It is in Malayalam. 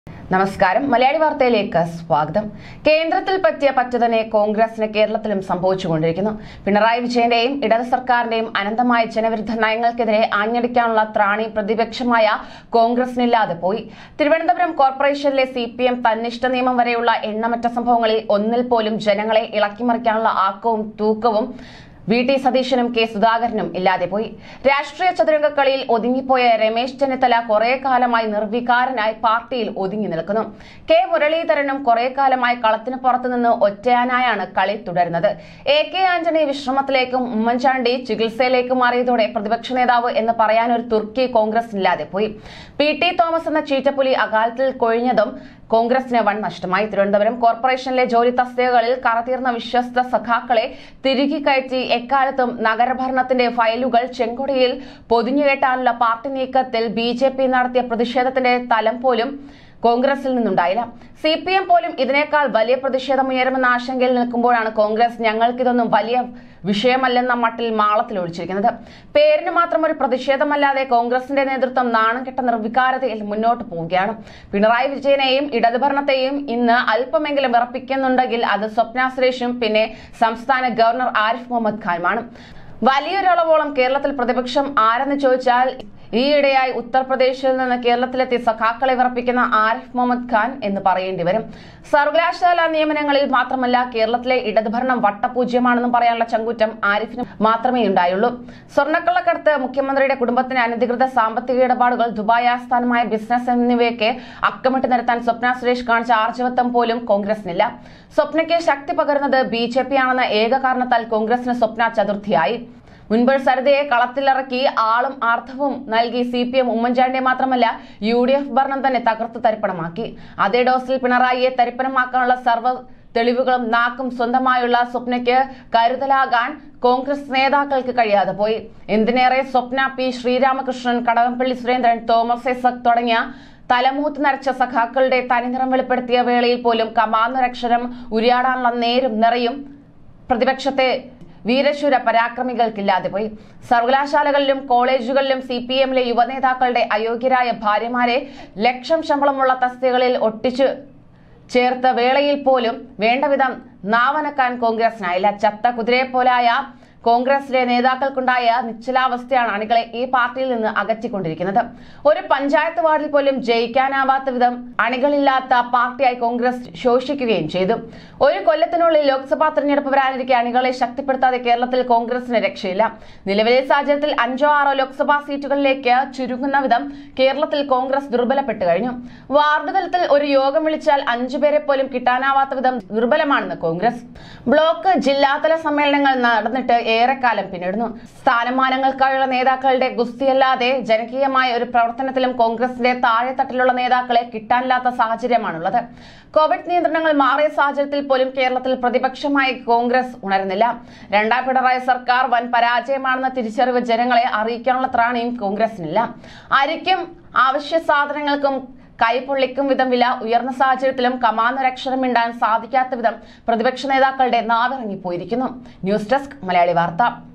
നമസ്കാരം മലയാളി വാർത്തയിലേക്ക് സ്വാഗതം കേന്ദ്രത്തിൽ പറ്റിയ പറ്റു തന്നെ കോൺഗ്രസിന് കേരളത്തിലും സംഭവിച്ചുകൊണ്ടിരിക്കുന്നു പിണറായി വിജയന്റെയും ഇടത് സർക്കാരിന്റെയും അനന്തമായ ജനവിരുദ്ധ നയങ്ങൾക്കെതിരെ ആഞ്ഞടിക്കാനുള്ള ത്രാണി പ്രതിപക്ഷമായ കോൺഗ്രസിനില്ലാതെ പോയി തിരുവനന്തപുരം കോർപ്പറേഷനിലെ സി പി എം തന്നിഷ്ട നിയമം വരെയുള്ള എണ്ണമറ്റ സംഭവങ്ങളിൽ ഒന്നിൽ പോലും ജനങ്ങളെ ഇളക്കിമറിക്കാനുള്ള ആക്കവും തൂക്കവും വി ടി സതീശനും കെ സുധാകരനും ഇല്ലാതെ പോയി രാഷ്ട്രീയ ചതുരംഗക്കളിയിൽ ഒതുങ്ങിപ്പോയ രമേശ് ചെന്നിത്തല കുറെ കാലമായി നിർവികാരനായി പാർട്ടിയിൽ ഒതുങ്ങി നിൽക്കുന്നു കെ മുരളീധരനും കുറെ കാലമായി കളത്തിന് പുറത്തുനിന്ന് ഒറ്റയാനായാണ് കളി തുടരുന്നത് എ കെ ആന്റണി വിശ്രമത്തിലേക്കും ഉമ്മൻചാണ്ടി ചികിത്സയിലേക്കും മാറിയതോടെ പ്രതിപക്ഷ നേതാവ് എന്ന് പറയാൻ ഒരു തുർക്കി കോൺഗ്രസ് ഇല്ലാതെ പോയി പി ടി തോമസ് എന്ന ചീറ്റപ്പുലി അകാലത്തിൽ കൊഴിഞ്ഞതും കോൺഗ്രസിന് വൻ നഷ്ടമായി തിരുവനന്തപുരം കോർപ്പറേഷനിലെ ജോലി തസ്തികകളിൽ കറതീർന്ന വിശ്വസ്ത സഖാക്കളെ തിരികെ കയറ്റി എക്കാലത്തും നഗരഭരണത്തിന്റെ ഫയലുകൾ ചെങ്കൊടിയിൽ പൊതിഞ്ഞുകെട്ടാനുള്ള പാർട്ടി നീക്കത്തിൽ ബി നടത്തിയ പ്രതിഷേധത്തിന്റെ തലം പോലും കോൺഗ്രസിൽ നിന്നുണ്ടായില്ല സി പി എം പോലും ഇതിനേക്കാൾ വലിയ പ്രതിഷേധമുയരുമെന്ന ആശങ്കയിൽ നിൽക്കുമ്പോഴാണ് കോൺഗ്രസ് ഞങ്ങൾക്കിതൊന്നും വലിയ വിഷയമല്ലെന്ന മട്ടിൽ മാളത്തിൽ ഒഴിച്ചിരിക്കുന്നത് പേരിന് മാത്രം ഒരു പ്രതിഷേധമല്ലാതെ കോൺഗ്രസിന്റെ നേതൃത്വം നാണം കെട്ട നിർവികാരതയിൽ മുന്നോട്ട് പോവുകയാണ് പിണറായി വിജയനെയും ഇടതുഭരണത്തെയും ഇന്ന് അല്പമെങ്കിലും വിറപ്പിക്കുന്നുണ്ടെങ്കിൽ അത് സ്വപ്ന സുരേഷും പിന്നെ സംസ്ഥാന ഗവർണർ ആരിഫ് മുഹമ്മദ് ഖാനുമാണ് വലിയൊരളവോളം കേരളത്തിൽ പ്രതിപക്ഷം ആരെന്ന് ചോദിച്ചാൽ ഈയിടെയായി ഉത്തർപ്രദേശിൽ നിന്ന് കേരളത്തിലെത്തി സഖാക്കളെ വിറപ്പിക്കുന്ന ആരിഫ് മുഹമ്മദ് ഖാൻ എന്ന് പറയേണ്ടി വരും സർവകലാശാല നിയമനങ്ങളിൽ മാത്രമല്ല കേരളത്തിലെ ഇടതുഭരണം വട്ടപൂജ്യമാണെന്നും പറയാനുള്ള ചങ്കൂറ്റം ആരിഫിന് മാത്രമേ ഉണ്ടായുള്ളൂ സ്വർണ്ണക്കള്ളക്കടത്ത് മുഖ്യമന്ത്രിയുടെ കുടുംബത്തിന് അനധികൃത സാമ്പത്തിക ഇടപാടുകൾ ദുബായ് ആസ്ഥാനമായ ബിസിനസ് എന്നിവയൊക്കെ അക്കമിട്ട് നിരത്താൻ സ്വപ്ന സുരേഷ് കാണിച്ച ആർജവത്വം പോലും കോൺഗ്രസിനില്ല സ്വപ്നയ്ക്ക് ശക്തി പകരുന്നത് ബി ജെ പി ആണെന്ന ഏക കാരണത്താൽ കോൺഗ്രസിന് സ്വപ്ന ചതുർത്ഥിയായി മുൻപ് സരിതയെ കളത്തിലിറക്കി ആളും ആർത്തവും നൽകി സി പി എം ഉമ്മൻചാണ്ടിയെ മാത്രമല്ല യു ഡി എഫ് ഭരണം തന്നെ തകർത്ത് തരിപ്പണമാക്കി അതേ ഡോസിൽ പിണറായിയെ തരിപ്പണമാക്കാനുള്ള സർവ്വ തെളിവുകളും നാക്കും സ്വന്തമായുള്ള സ്വപ്നയ്ക്ക് കരുതലാകാൻ കോൺഗ്രസ് നേതാക്കൾക്ക് കഴിയാതെ പോയി എന്തിനേറെ സ്വപ്ന പി ശ്രീരാമകൃഷ്ണൻ കടകംപള്ളി സുരേന്ദ്രൻ തോമസ് ഐസക് തുടങ്ങിയ തലമൂത്ത് നരച്ച സഖാക്കളുടെ തനിനിറം വെളിപ്പെടുത്തിയ വേളയിൽ പോലും കമാന്നൊരക്ഷരം ഉരിയാടാനുള്ള നേരും നിറയും പ്രതിപക്ഷത്തെ വീരശൂര പരാക്രമികൾക്കില്ലാതെ പോയി സർവകലാശാലകളിലും കോളേജുകളിലും സി പി എമ്മിലെ യുവനേതാക്കളുടെ അയോഗ്യരായ ഭാര്യമാരെ ലക്ഷം ശമ്പളമുള്ള തസ്തികകളിൽ ഒട്ടിച്ചു ചേർത്ത വേളയിൽ പോലും വേണ്ടവിധം നാവനക്കാൻ കോൺഗ്രസിനായില്ല ചത്ത കുതിരയെ പോലായ കോൺഗ്രസിലെ നേതാക്കൾക്കുണ്ടായ നിശ്ചലാവസ്ഥയാണ് അണികളെ ഈ പാർട്ടിയിൽ നിന്ന് അകറ്റിക്കൊണ്ടിരിക്കുന്നത് ഒരു പഞ്ചായത്ത് വാർഡിൽ പോലും ജയിക്കാനാവാത്ത വിധം അണികളില്ലാത്ത പാർട്ടിയായി കോൺഗ്രസ് ശോഷിക്കുകയും ചെയ്തു ഒരു കൊല്ലത്തിനുള്ളിൽ ലോക്സഭാ തെരഞ്ഞെടുപ്പ് വരാനിരിക്കെ അണികളെ ശക്തിപ്പെടുത്താതെ കേരളത്തിൽ കോൺഗ്രസിന് രക്ഷയില്ല നിലവിലെ സാഹചര്യത്തിൽ അഞ്ചോ ആറോ ലോക്സഭാ സീറ്റുകളിലേക്ക് ചുരുങ്ങുന്ന വിധം കേരളത്തിൽ കോൺഗ്രസ് ദുർബലപ്പെട്ടു കഴിഞ്ഞു വാർഡ് തലത്തിൽ ഒരു യോഗം വിളിച്ചാൽ അഞ്ചുപേരെ പോലും കിട്ടാനാവാത്ത വിധം ദുർബലമാണെന്ന് കോൺഗ്രസ് ബ്ലോക്ക് ജില്ലാതല സമ്മേളനങ്ങൾ നടന്നിട്ട് ഏറെക്കാലം പിന്നിടുന്നു സ്ഥാനമാനങ്ങൾക്കായുള്ള നേതാക്കളുടെ ഗുസ്തിയല്ലാതെ ജനകീയമായ ഒരു പ്രവർത്തനത്തിലും കോൺഗ്രസിന്റെ താഴെത്തട്ടിലുള്ള നേതാക്കളെ കിട്ടാനില്ലാത്ത സാഹചര്യമാണുള്ളത് കോവിഡ് നിയന്ത്രണങ്ങൾ മാറിയ സാഹചര്യത്തിൽ പോലും കേരളത്തിൽ പ്രതിപക്ഷമായി കോൺഗ്രസ് ഉണരുന്നില്ല രണ്ടാം പിണറായി സർക്കാർ വൻ പരാജയമാണെന്ന തിരിച്ചറിവ് ജനങ്ങളെ അറിയിക്കാനുള്ള ത്രാണിയും കോൺഗ്രസിനില്ല അരിക്കും അവശ്യ സാധനങ്ങൾക്കും കൈപൊള്ളിക്കും വിധം വില ഉയർന്ന സാഹചര്യത്തിലും കമാന്നൊരക്ഷരം മിണ്ടാൻ സാധിക്കാത്ത വിധം പ്രതിപക്ഷ നേതാക്കളുടെ നാവിറങ്ങിപ്പോയിരിക്കുന്നു ന്യൂസ് ഡെസ്ക് മലയാളി വാർത്ത